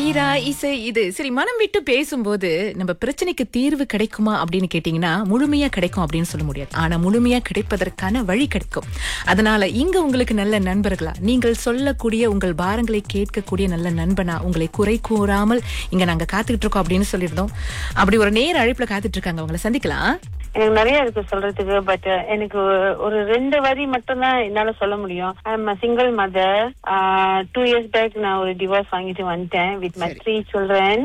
தீரா இசை இது சரி மனம் விட்டு பேசும்போது நம்ம பிரச்சனைக்கு தீர்வு கிடைக்குமா அப்படின்னு கேட்டீங்கன்னா முழுமையா கிடைக்கும் அப்படின்னு சொல்ல முடியாது ஆனா முழுமையா கிடைப்பதற்கான வழி கிடைக்கும் அதனால இங்க உங்களுக்கு நல்ல நண்பர்களா நீங்கள் சொல்லக்கூடிய உங்கள் பாரங்களை கேட்கக்கூடிய நல்ல நண்பனா உங்களை குறை கூறாமல் இங்க நாங்க காத்துக்கிட்டு இருக்கோம் அப்படின்னு சொல்லியிருந்தோம் அப்படி ஒரு நேர அழைப்புல காத்துட்டு இருக்காங்க அவங்கள சந்திக்கலாம் எனக்கு நிறைய இருக்கு சொல்றதுக்கு பட் எனக்கு ஒரு ரெண்டு வரி மட்டும் தான் என்னால சொல்ல முடியும் I am single mother two years back நான் ஒரு டிவோர்ஸ் வாங்கிட்டு வந்துட்டேன் with my three children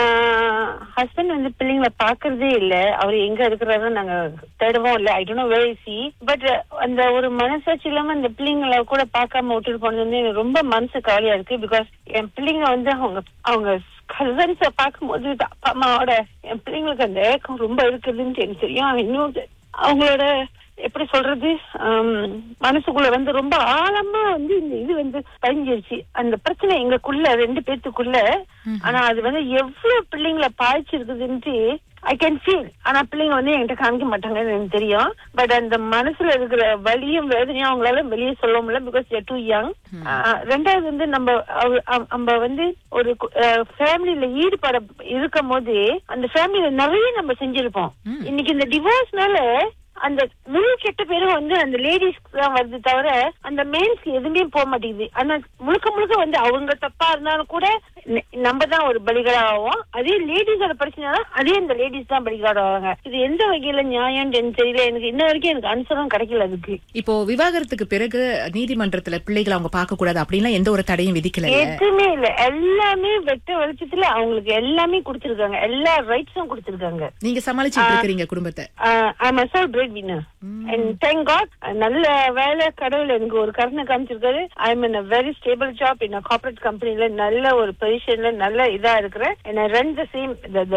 husband வந்து பிள்ளைங்களை பாக்குறதே இல்ல அவர் எங்க இருக்கிறாரு நாங்க தேடுவோம் இல்ல I don't know where she but அந்த ஒரு மனசாட்சி இல்லாம அந்த பிள்ளைங்களை கூட பார்க்காம விட்டுட்டு போனது வந்து எனக்கு ரொம்ப மனசு கவலையா இருக்கு பிகாஸ் என் பிள்ளைங்க வந்து அவங்க அவங்க கசன்ஸ பார்க்கும்போது அப்பா அம்மாவோட என் பிள்ளைங்களுக்கு அந்த ஏக்கம் ரொம்ப இருக்குதுன்னு எனக்கு தெரியும் இன்னும் அவங்களோட எப்படி சொல்றது ஆம், மனசுக்குள்ள வந்து ரொம்ப ஆழமா வந்து இந்த இது வந்து பதிஞ்சிருச்சு அந்த பிரச்சனை எங்களுக்குள்ள ரெண்டு பேத்துக்குள்ள ஆனா அது வந்து எவ்வளவு பிள்ளைங்களை பாய்ச்சிருக்குதுன்ட்டு ஐ கேன் ஃபீல் ஆனா பிள்ளைங்க வந்து என்கிட்ட காமிக்க மாட்டாங்கன்னு எனக்கு தெரியும் பட் அந்த மனசுல இருக்கிற வலியும் வேதனையும் அவங்களால வெளியே சொல்ல முடியல பிகாஸ் டூ யங் ரெண்டாவது வந்து நம்ம அவ- அவ- நம்ம வந்து ஒரு ஃபேமிலியில ஈடுபட இருக்கும் போது அந்த ஃபேமிலியில நிறைய நம்ம செஞ்சிருப்போம் இன்னைக்கு இந்த டிவோர்ஸ்னால அந்த முழு கெட்ட பேரும் வந்து அந்த லேடிஸ்க்கு தான் வருது தவிர அந்த மேன்ஸ்க்கு எதுவுமே போக மாட்டேங்குது ஆனா முழுக்க முழுக்க வந்து அவங்க தப்பா இருந்தாலும் கூட ந- நம்ம தான் ஒரு பலிகடாகும் அதே லேடிஸோட பிரச்சனை அதே இந்த லேடிஸ் தான் பலிகடாவாங்க இது எந்த வகையில நியாயம்னு எனக்கு தெரியல எனக்கு இன்ன வரைக்கும் எனக்கு அனுசரம் கிடைக்கல அதுக்கு இப்போ விவாகரத்துக்கு பிறகு நீதிமன்றத்துல பிள்ளைகளை அவங்க பார்க்க கூடாது அப்படின்லாம் எந்த ஒரு தடையும் விதிக்கல எதுவுமே இல்ல எல்லாமே வெட்ட வெளிச்சத்துல அவங்களுக்கு எல்லாமே கொடுத்திருக்காங்க எல்லா ரைட்ஸும் கொடுத்திருக்காங்க நீங்க சமாளிச்சுட்டு இருக்கிறீங்க குடும்பத்தை I'm a sole breadwinner and thank God நல்ல வேலை கடவுள் எனக்கு ஒரு கருணை காமிச்சிருக்காரு I am in very stable job in corporate கம்பெனில நல்ல ஒரு பொசிஷன்ல நல்ல இதா இருக்கிறேன் and I run the same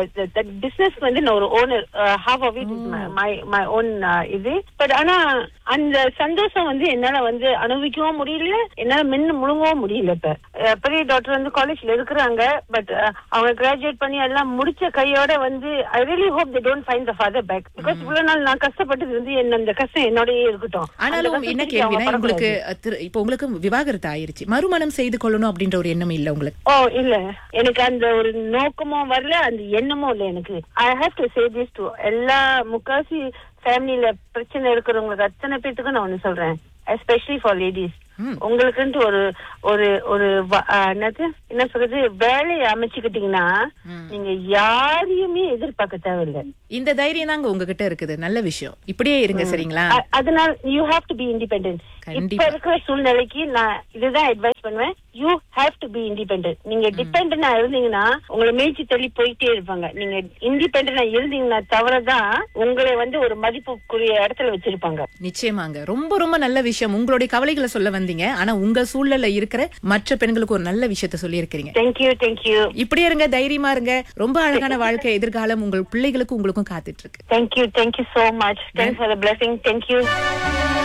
business வந்து நான் ஒரு owner half of it my my own இது பட் ஆனா அந்த சந்தோஷம் வந்து என்னால வந்து அனுபவிக்கவும் முடியல என்னால மென்னு முழுங்கவும் முடியல இப்ப அஹ், பெரிய டாக்டர் வந்து காலேஜ்ல இருக்கிறாங்க பட் அவங்க கிராஜுவேட் பண்ணி எல்லாம் முடிச்ச கையோட வந்து I really hope they don't find the father back because இவ்வளவு நாள் நான் கஷ்டப்பட்டது வந்து என்ன அந்த கஷ்டம் என்னோடயே இருக்கட்டும் அந்த ஆனாலும் கஷ்டம் என்ன திருப்பி அவங்க கேள்வினா உங்களுக்கு படக்கூடாது. அஹ், திரு- இப்போ உங்களுக்கு விவாகரத்து ஆயிருச்சு மறுமணம் செய்து கொள்ளணும் அப்படின்ற ஒரு எண்ணம் இல்ல உங்களுக்கு ஓ இல்ல எனக்கு அந்த ஒரு நோக்கமும் வரல அந்த எண்ணமும் இல்ல எனக்கு I have to say this to எல்லா முக்காசி ஃபேமிலில பிரச்சனை இருக்கிறவங்களுக்கு அத்தனை பேத்துக்கும் நான் ஒண்ணு சொல்றேன் எஸ்பெஷலி ஃபார் லேடிஸ் ம். உங்களுக்குன்ட்டு ஒரு ஒரு ஒரு வ- ஆ, என்னது என்ன சொல்றது வேலையை அமைச்சுக்கிட்டீங்கன்னா ம். நீங்க யாரையுமே எதிர்பார்க்க தேவையில்லை இந்த தைரியம் தாங்க உங்ககிட்ட இருக்குது நல்ல விஷயம் இப்படியே இருங்க சரிங்களா அ- அதனால you have to be independent கண்டிப்பா. இப்ப இருக்கிற சூழ்நிலைக்கு நான் இதுதான் அட்வைஸ் பண்ணுவேன் you have to be independent நீங்க டிபெண்டனா இருந்தீங்கன்னா உங்களை மேய்ச்சி தள்ளி போயிட்டே இருப்பாங்க நீங்க இண்டிபெண்டனா இருந்தீங்கன்னா தவிரதான் உங்களை வந்து ஒரு மதிப்புக்குரிய இடத்துல வச்சிருப்பாங்க நிச்சயமாங்க ரொம்ப ரொம்ப நல்ல விஷயம் உங்களுடைய கவலைகளை சொல்ல வந்தீங்க ஆனா உங்க சூழல்ல இருக்கிற மற்ற பெண்களுக்கு ஒரு நல்ல விஷயத்த சொல்லி இருக்கிறீங்க தேங்க்யூ தேங்க்யூ இப்படியே இருங்க தைரியமா இருங்க ரொம்ப அழகான வாழ்க்கை எதிர்காலம் உங்கள் பிள்ளைகளுக்கும் உங்களுக்கும் காத்துட்டு இருக்கு thank you thank you so much thanks for the blessing thank you